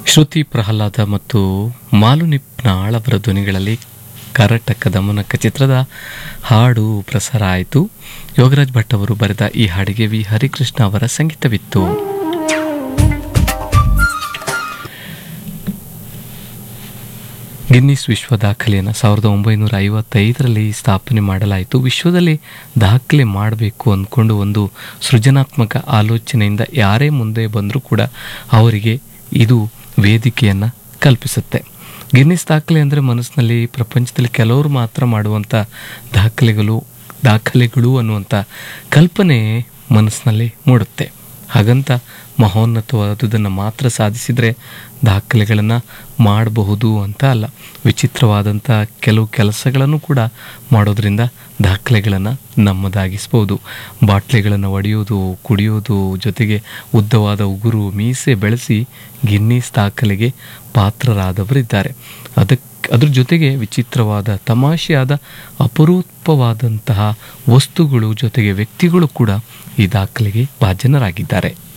ಶ್ರುತಿ ಪ್ರಹ್ಲಾದ ಮತ್ತು ಮಾಲು ನಿಪ್ನಾಳ್ ಅವರ ಧ್ವನಿಗಳಲ್ಲಿ ಕರಟಕ ದಮನಕ ಚಿತ್ರದ ಹಾಡು ಪ್ರಸಾರ ಆಯಿತು ಯೋಗರಾಜ್ ಭಟ್ ಅವರು ಬರೆದ ಈ ಹಾಡಿಗೆ ವಿ ಹರಿಕೃಷ್ಣ ಅವರ ಸಂಗೀತವಿತ್ತು ಗಿನ್ನಿಸ್ ವಿಶ್ವ ದಾಖಲೆಯನ್ನು ಸಾವಿರದ ಒಂಬೈನೂರ ಐವತ್ತೈದರಲ್ಲಿ ಸ್ಥಾಪನೆ ಮಾಡಲಾಯಿತು ವಿಶ್ವದಲ್ಲಿ ದಾಖಲೆ ಮಾಡಬೇಕು ಅಂದ್ಕೊಂಡು ಒಂದು ಸೃಜನಾತ್ಮಕ ಆಲೋಚನೆಯಿಂದ ಯಾರೇ ಮುಂದೆ ಬಂದರೂ ಕೂಡ ಅವರಿಗೆ ಇದು ವೇದಿಕೆಯನ್ನು ಕಲ್ಪಿಸುತ್ತೆ ಗಿನ್ನಿಸ್ ದಾಖಲೆ ಅಂದರೆ ಮನಸ್ಸಿನಲ್ಲಿ ಪ್ರಪಂಚದಲ್ಲಿ ಕೆಲವರು ಮಾತ್ರ ಮಾಡುವಂಥ ದಾಖಲೆಗಳು ದಾಖಲೆಗಳು ಅನ್ನುವಂಥ ಕಲ್ಪನೆ ಮನಸ್ಸಿನಲ್ಲಿ ಮೂಡುತ್ತೆ ಹಾಗಂತ ಮಹೋನ್ನತವಾದುದನ್ನು ಮಾತ್ರ ಸಾಧಿಸಿದರೆ ದಾಖಲೆಗಳನ್ನು ಮಾಡಬಹುದು ಅಂತ ಅಲ್ಲ ವಿಚಿತ್ರವಾದಂಥ ಕೆಲವು ಕೆಲಸಗಳನ್ನು ಕೂಡ ಮಾಡೋದ್ರಿಂದ ದಾಖಲೆಗಳನ್ನು ನಮ್ಮದಾಗಿಸ್ಬೋದು ಬಾಟ್ಲಿಗಳನ್ನು ಒಡೆಯೋದು ಕುಡಿಯೋದು ಜೊತೆಗೆ ಉದ್ದವಾದ ಉಗುರು ಮೀಸೆ ಬೆಳೆಸಿ ಗಿನ್ನೀಸ್ ದಾಖಲೆಗೆ ಪಾತ್ರರಾದವರಿದ್ದಾರೆ ಅದಕ್ಕೆ ಅದ್ರ ಜೊತೆಗೆ ವಿಚಿತ್ರವಾದ ತಮಾಷೆಯಾದ ಅಪರೂಪವಾದಂತಹ ವಸ್ತುಗಳು ಜೊತೆಗೆ ವ್ಯಕ್ತಿಗಳು ಕೂಡ ಈ ದಾಖಲೆಗೆ ಭಾಜನರಾಗಿದ್ದಾರೆ